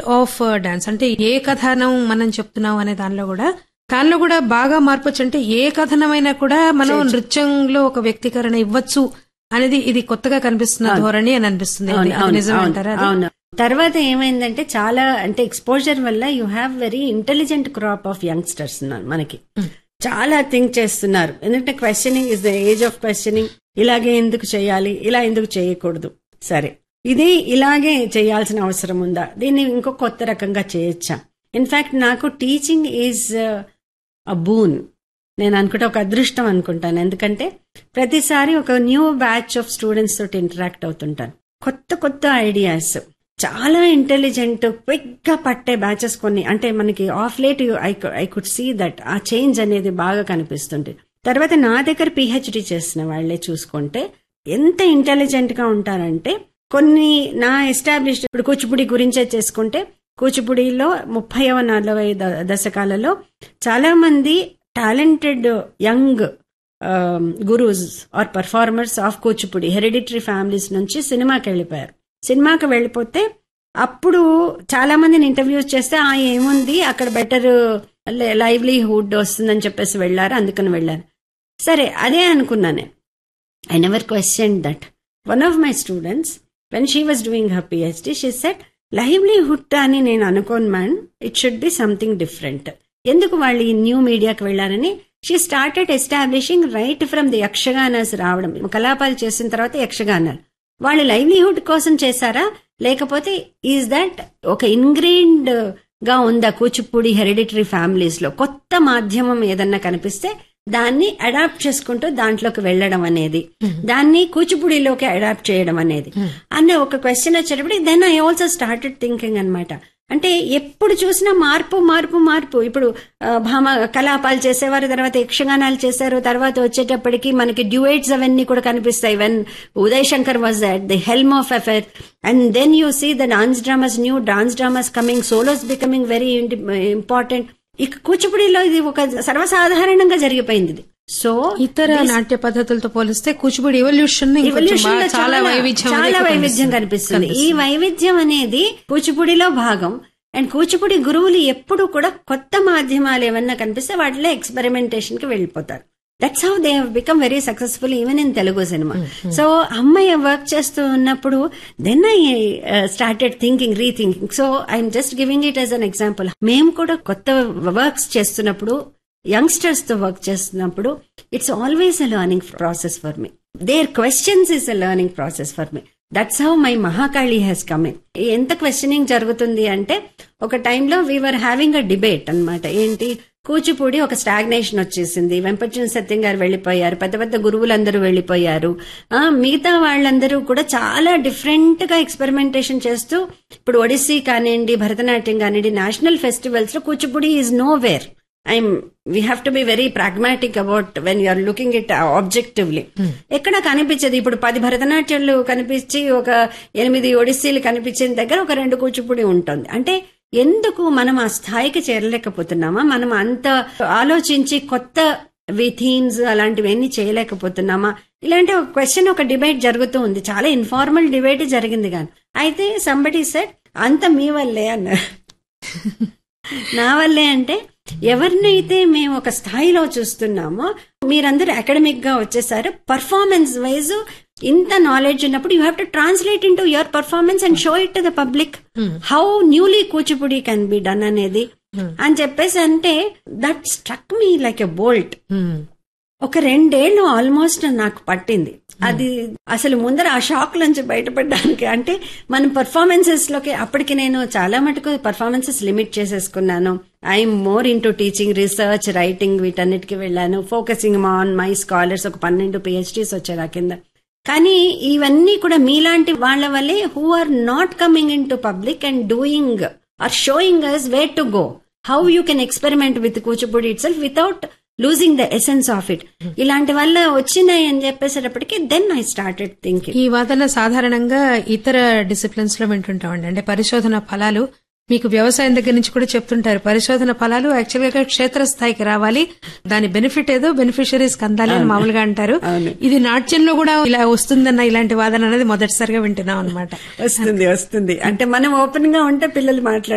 of dance అంటే ఏ కథనం మనం చెప్తున్నాం అనే దానిలో కూడా దానిలో కూడా బాగా మార్పు వచ్చి అంటే ఏ కథనమైనా కూడా మనం నృత్యంలో ఒక వ్యక్తీకరణ ఇవ్వచ్చు అనేది ఇది కొత్తగా కనిపిస్తున్న ధోరణి అని అనిపిస్తుంది అవును, అది అవును, నిజమంటారా అవును, అవును తర్వాత ఏమైందంటే చాలా అంటే ఎక్స్పోజర్ వల్ల you have very intelligent crop of youngsters ఉన్నారు మనకి చాలా థింక్ చేస్తున్నారు ఎందుకంటే questioning is the age of questioning ఇలాగే ఎందుకు చేయాలి ఇలా ఎందుకు చేయకూడదు సరే ఇది ఇలాగే చేయాల్సిన అవసరం ఉందా దీన్ని ఇంకో కొత్త రకంగా చేయొచ్చా ఇన్ఫాక్ట్ నాకు టీచింగ్ ఈజ్ అ బూన్ నేను అనుకుంటే ఒక అదృష్టం అనుకుంటాను ఎందుకంటే ప్రతిసారి ఒక న్యూ బ్యాచ్ ఆఫ్ స్టూడెంట్స్ తోటి ఇంటరాక్ట్ అవుతుంటాను కొత్త కొత్త ఐడియాస్ చాలా ఇంటెలిజెంట్ క్విక్ గా పట్టే బ్యాచెస్ కొన్ని అంటే మనకి of late I could see that ఆ చేంజ్ అనేది బాగా కనిపిస్తుంది తర్వాత నా దగ్గర పిహెచ్డి చేసిన వాళ్ళే చూసుకుంటే ఎంత ఇంటెలిజెంట్ గా ఉంటారంటే కొన్ని నా ఎస్టాబ్లిష్డ్ ఇప్పుడు కూచిపూడి గురించే చేసుకుంటే కూచిపూడిలో ముప్పైవ నలభై ద- దశకాలలో చాలా మంది talented young gurus or performers of Kuchipudi hereditary families నుంచి సినిమాకి వెళ్ళిపోయారు సినిమాకి వెళ్ళిపోతే అప్పుడు చాలా మందిని ఇంటర్వ్యూస్ చేస్తే ఆ ఏముంది అక్కడ బెటర్ లైవ్లీహుడ్ వస్తుందని చెప్పేసి వెళ్ళారు అందుకని వెళ్ళారు సరే అదే అనుకున్నాను I never question that one of my students when she was doing her PhD she set livelihood అని నేను అనుకోను man it should be something different ఎందుకు వాళ్ళు ఈ న్యూ మీడియాకి వెళ్ళారని she started establishing right from the Yakshaganas రావడం కలాపాలు చేసిన తర్వాత యక్షగానాలు వాళ్ళు లైవ్లీహుడ్ కోసం చేశారా లేకపోతే ఈజ్ దట్ ఒక ఇంగ్రీన్డ్ గా ఉందా కూచిపూడి హెరిడిటరీ ఫ్యామిలీస్ లో కొత్త మాధ్యమం ఏదన్నా కనిపిస్తే దాన్ని అడాప్ట్ చేసుకుంటూ దాంట్లోకి వెళ్ళడం అనేది దాన్ని కూచిపూడిలోకి అడాప్ట్ చేయడం అనేది అనే ఒక క్వశ్చన్ వచ్చేటప్పుడు then I also started thinking అన్నమాట అంటే ఎప్పుడు చూసినా మార్పు మార్పు మార్పు ఇప్పుడు ఆ, భామ కలాపాలు చేసేవారు తర్వాత యక్షగానాలు చేశారు తర్వాత వచ్చేటప్పటికి మనకి డ్యూయేట్స్ అవన్నీ కూడా కనిపిస్తాయి when Uday Shankar was at the helm of affair and then you see the dance dramas new dance dramas coming solos becoming very important ఇక కూచిపూడిలో ఇది ఒక సర్వసాధారణంగా జరిగిపోయింది ఇది సో ఇతర నాట్య పద్ధతులతో పోలిస్తే కూచిపూడి ఎవల్యూషన్ Evolution లో చాలా వైవిధ్యం అనేది చాలా ఎక్కువ వైవిధ్యం కనిపిస్తుంది ఈ వైవిధ్యం అనేది కూచిపూడిలో భాగం అండ్ కూచిపూడి గురువులు ఎప్పుడు కూడా కొత్త మాధ్యమాలు ఏమన్నా కనిపిస్తే వాటిలో ఎక్స్పెరిమెంటేషన్ కి వెళ్ళిపోతారు that's how they become very successful even in Telugu cinema so అమ్మాయి వర్క్ చేస్తూ ఉన్నప్పుడు then I started thinking rethinking so I'm just giving it as an example మేము కూడా కొత్త వర్క్స్ చేస్తున్నప్పుడు యంగ్స్టర్స్ తో వర్క్ చేస్తున్నప్పుడు it's always a learning process for me their questions is a learning process for me that's how my Mahakali has coming ఎంత questioning జరుగుతుంది అంటే ఒక టైంలో వీఆర్ హ్యావింగ్ అ డిబేట్ అన్నమాట ఏంటి కూచిపూడి ఒక స్టాగ్నేషన్ వచ్చేసింది వెంపటిన సత్యం గారు వెళ్లిపోయారు పెద్ద పెద్ద గురువులందరూ వెళ్లిపోయారు ఆ మిగతా వాళ్ళందరూ కూడా చాలా డిఫరెంట్ గా ఎక్స్పెరిమెంటేషన్ చేస్తూ ఇప్పుడు ఒడిస్సీ కానివ్వండి భరతనాట్యం కానివ్వండి నేషనల్ ఫెస్టివల్స్ లో Kuchipudi is nowhere I'm we have to be very pragmatic about when you're looking it objectively ఎక్కడ కనిపించదు ఇప్పుడు పది భరతనాట్యాలు కనిపించి ఒక ఎనిమిది ఒడిస్సీలు కనిపించిన దగ్గర ఒక రెండు కూచిపూడి ఉంటుంది అంటే ఎందుకు మనం ఆ స్థాయికి చేరలేకపోతున్నామా మనం అంత ఆలోచించి కొత్త థీమ్స్ అలాంటివన్నీ చేయలేకపోతున్నామా ఇలాంటి ఒక క్వశ్చన్ ఒక డిబేట్ జరుగుతూ ఉంది చాలా ఇన్ఫార్మల్ డిబేట్ జరిగింది కానీ అయితే సంబడి సెట్ అంత మీ వల్లే అన్నారు నా వల్లే అంటే ఎవరినైతే మేము ఒక స్థాయిలో చూస్తున్నామో మీరందరూ అకాడమిక్ గా వచ్చేసారు పర్ఫార్మెన్స్ వైజ్ ఇంత నాలెడ్జ్ ఉన్నప్పుడు you have to translate into your performance and show it to the public how newly Kuchipudi can be done అనేది అని చెప్పేసి అంటే that struck me like a bolt ఒక రెండేళ్లు ఆల్మోస్ట్ నాకు పట్టింది అది అసలు ముందర ఆ షాక్ నుంచి బయటపడడానికి అంటే మన పర్ఫార్మెన్సెస్ లోకి అప్పటికి నేను చాలా మటుకు పర్ఫార్మెన్సెస్ లిమిట్ చేసేసుకున్నాను I'm more into teaching research writing వీటన్నిటికి వెళ్ళాను ఫోకసింగ్ ఆన్ మై స్కాలర్స్ ఒక పన్నెండు పిహెచ్డీస్ వచ్చారు ఆ కింద కానీ ఇవన్నీ కూడా మీలాంటి వాళ్ళ వల్లే who are not coming into public and doing or showing us where to go how you can experiment with Kuchipudi itself without losing the essence of it ఇలాంటి వల్ల వచ్చినాయి అని చెప్పేసేటప్పటికి దెన్ ఐ స్టార్టెడ్ థింకింగ్ ఈ వాదన సాధారణంగా ఇతర disciplines లో వింటుంటామండి అంటే పరిశోధన ఫలాలు మీకు వ్యవసాయం దగ్గర నుంచి కూడా చెప్తుంటారు పరిశోధన ఫలాలు యాక్చువల్ గా క్షేత్రస్థాయికి రావాలి దాని బెనిఫిట్ ఏదో బెనిఫిషరీస్ అందాలి అని మామూలుగా అంటారు ఇది నాట్యంలో కూడా ఇలా వస్తుందన్న ఇలాంటి వాదన అనేది మొదటిసారిగా వింటున్నాం అనమాట వస్తుంది వస్తుంది అంటే మనం ఓపెన్ గా ఉంటే పిల్లలు మాట్లాడుతారు